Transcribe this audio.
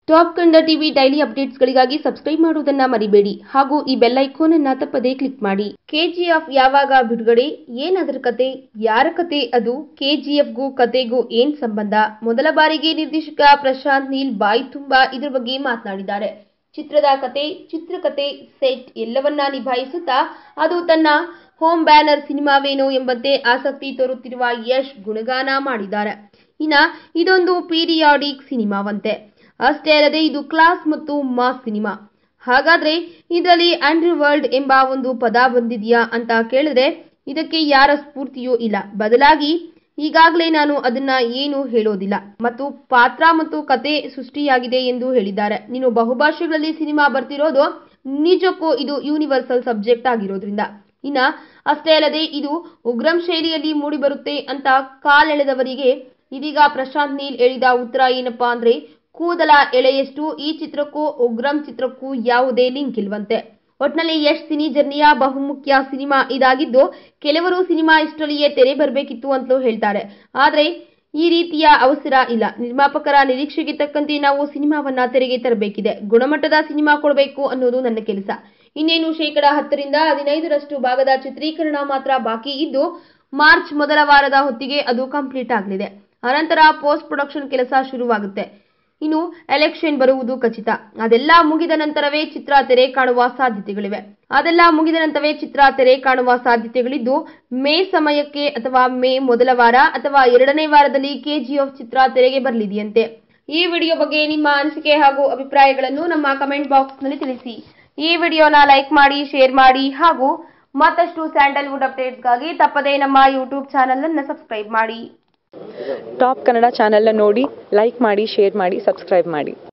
top Kannada TV daily ಅಪ್ಡೇಟ್ಸ್ಗಳಿಗಾಗಿ subscribe ಮಾಡುವುದನ್ನ ಮರಿಬೇಡಿ ಹಾಗೂ ಈ ಬೆಲ್ ಐಕಾನ್ ಅನ್ನ ತಪ್ಪದೇ ಕ್ಲಿಕ್ ಮಾಡಿ ಕೆಜಿಎಫ್ ಯಾವಾಗ ಬಿಡುಗಡೆ ಏನದರ ಕತೆ ಯಾರ ಕತೆ ಅದು ಕೆಜಿಎಫ್ಗೂ ಕತೆಗೂ ಏನ್ ಸಂಬಂಧ ಮೊದಲ ಬಾರಿಗೆ ನಿರ್ದೇಶಕ ಪ್ರಶಾಂತ್ ನೀಲ್ ಬಾಯಿ ತುಂಬಾ ಇದ್ರ ಬಗ್ಗೆ ಮಾತನಾಡಿದ್ದಾರೆ ಚಿತ್ರದ ಕತೆ ಚಿತ್ರಕತೆ ಸೆಟ್ ಎಲ್ಲವನ್ನ ನಿಭಾಯಿಸುತ್ತಾ ಅದು ತನ್ನ ಹೋಮ್ ಬ್ಯಾನರ್ ಸಿನಿಮಾವೇನೋ ಎಂಬಂತೆ ಆಸಕ್ತಿ ತೋರುತ್ತಿರುವ ಯಶ್ ಗುಣಗಾನ ಮಾಡಿದ್ದಾರೆ ಇನ್ನ ಇದೊಂದು ಪೀರಿಯಾಡಿಕ್ ಸಿನಿಮಾವಂತೆ ಅಷ್ಟೇ ಅಲ್ಲದೆ ಇದು ಕ್ಲಾಸ್ ಮತ್ತು ಮಾಸ್ ಸಿನಿಮಾ ಹಾಗಾದ್ರೆ ಇದರಲ್ಲಿ ಆಂಡ್ರಿ ವರ್ಲ್ಡ್ ಎಂಬ ಒಂದು ಪದ ಬಂದಿದೆಯಾ ಅಂತ ಕೇಳಿದ್ರೆ ಇದಕ್ಕೆ ಯಾರ ಸ್ಫೂರ್ತಿಯೂ ಇಲ್ಲ ಬದಲಾಗಿ ಈಗಾಗಲೇ ನಾನು ಅದನ್ನ ಏನು ಹೇಳೋದಿಲ್ಲ ಮತ್ತು ಪಾತ್ರ ಮತ್ತು ಕತೆ ಸೃಷ್ಟಿಯಾಗಿದೆ ಎಂದು ಹೇಳಿದ್ದಾರೆ ನೀನು ಬಹುಭಾಷೆಗಳಲ್ಲಿ ಸಿನಿಮಾ ಬರ್ತಿರೋದು ನಿಜಕ್ಕೂ ಇದು ಯೂನಿವರ್ಸಲ್ ಸಬ್ಜೆಕ್ಟ್ ಆಗಿರೋದ್ರಿಂದ ಇನ್ನ ಅಷ್ಟೇ ಅಲ್ಲದೆ ಇದು ಉಗ್ರಂ ಶೈಲಿಯಲ್ಲಿ ಮೂಡಿಬರುತ್ತೆ ಅಂತ ಕಾಲೆಳೆದವರಿಗೆ ಇದೀಗ ಪ್ರಶಾಂತ್ ನೀಲ್ ಹೇಳಿದ ಉತ್ತರ ಏನಪ್ಪಾ ಅಂದ್ರೆ ಕೂದಲ ಎಳೆಯಷ್ಟು ಈ ಚಿತ್ರಕ್ಕೂ ಉಗ್ರಂ ಚಿತ್ರಕ್ಕೂ ಯಾವುದೇ ಲಿಂಕ್ ಇಲ್ವಂತೆ ಒಟ್ನಲ್ಲಿ ಯಶ್ ಸಿನಿ ಜರ್ನಿಯ ಬಹುಮುಖ್ಯ ಸಿನಿಮಾ ಇದಾಗಿದ್ದು ಕೆಲವರು ಸಿನಿಮಾ ಇಷ್ಟರಲ್ಲಿಯೇ ತೆರೆ ಬರಬೇಕಿತ್ತು ಅಂತಲೂ ಹೇಳ್ತಾರೆ ಆದ್ರೆ ಈ ರೀತಿಯ ಅವಸರ ಇಲ್ಲ ನಿರ್ಮಾಪಕರ ನಿರೀಕ್ಷೆಗೆ ತಕ್ಕಂತೆ ನಾವು ಸಿನಿಮಾವನ್ನ ತೆರೆಗೆ ತರಬೇಕಿದೆ ಗುಣಮಟ್ಟದ ಸಿನಿಮಾ ಕೊಡಬೇಕು ಅನ್ನೋದು ನನ್ನ ಕೆಲಸ ಇನ್ನೇನು ಶೇಕಡ ಹತ್ತರಿಂದ ಹದಿನೈದರಷ್ಟು ಭಾಗದ ಚಿತ್ರೀಕರಣ ಮಾತ್ರ ಬಾಕಿ ಇದ್ದು ಮಾರ್ಚ್ ಮೊದಲ ವಾರದ ಹೊತ್ತಿಗೆ ಅದು ಕಂಪ್ಲೀಟ್ ಆಗಲಿದೆ ಅನಂತರ ಪೋಸ್ಟ್ ಪ್ರೊಡಕ್ಷನ್ ಕೆಲಸ ಶುರುವಾಗುತ್ತೆ ಇನ್ನು ಎಲೆಕ್ಷನ್ ಬರುವುದು ಖಚಿತ ಅದೆಲ್ಲ ಮುಗಿದ ನಂತರವೇ ಚಿತ್ರ ತೆರೆ ಕಾಣುವ ಸಾಧ್ಯತೆಗಳಿವೆ ಅದೆಲ್ಲ ಮುಗಿದ ನಂತರವೇ ಚಿತ್ರ ತೆರೆ ಕಾಣುವ ಸಾಧ್ಯತೆಗಳಿದ್ದು ಮೇ ಸಮಯಕ್ಕೆ ಅಥವಾ ಮೇ ಮೊದಲ ವಾರ ಅಥವಾ ಎರಡನೇ ವಾರದಲ್ಲಿ ಕೆಜಿಎಫ್ ಚಿತ್ರ ತೆರೆಗೆ ಬರಲಿದೆಯಂತೆ ಈ ವಿಡಿಯೋ ಬಗ್ಗೆ ನಿಮ್ಮ ಅನಿಸಿಕೆ ಹಾಗೂ ಅಭಿಪ್ರಾಯಗಳನ್ನು ನಮ್ಮ ಕಮೆಂಟ್ ಬಾಕ್ಸ್ನಲ್ಲಿ ತಿಳಿಸಿ ಈ ವಿಡಿಯೋನ ಲೈಕ್ ಮಾಡಿ ಶೇರ್ ಮಾಡಿ ಹಾಗೂ ಮತ್ತಷ್ಟು ಸ್ಯಾಂಡಲ್ವುಡ್ ಅಪ್ಡೇಟ್ಸ್ಗಾಗಿ ತಪ್ಪದೇ ನಮ್ಮ ಯೂಟ್ಯೂಬ್ ಚಾನಲ್ ಅನ್ನು ಸಬ್ಸ್ಕ್ರೈಬ್ ಮಾಡಿ ಟಾಪ್ ಕನ್ನಡ ಚಾನೆಲ್ನ ನೋಡಿ ಲೈಕ್ ಮಾಡಿ ಶೇರ್ ಮಾಡಿ ಸಬ್ಸ್ಕ್ರೈಬ್ ಮಾಡಿ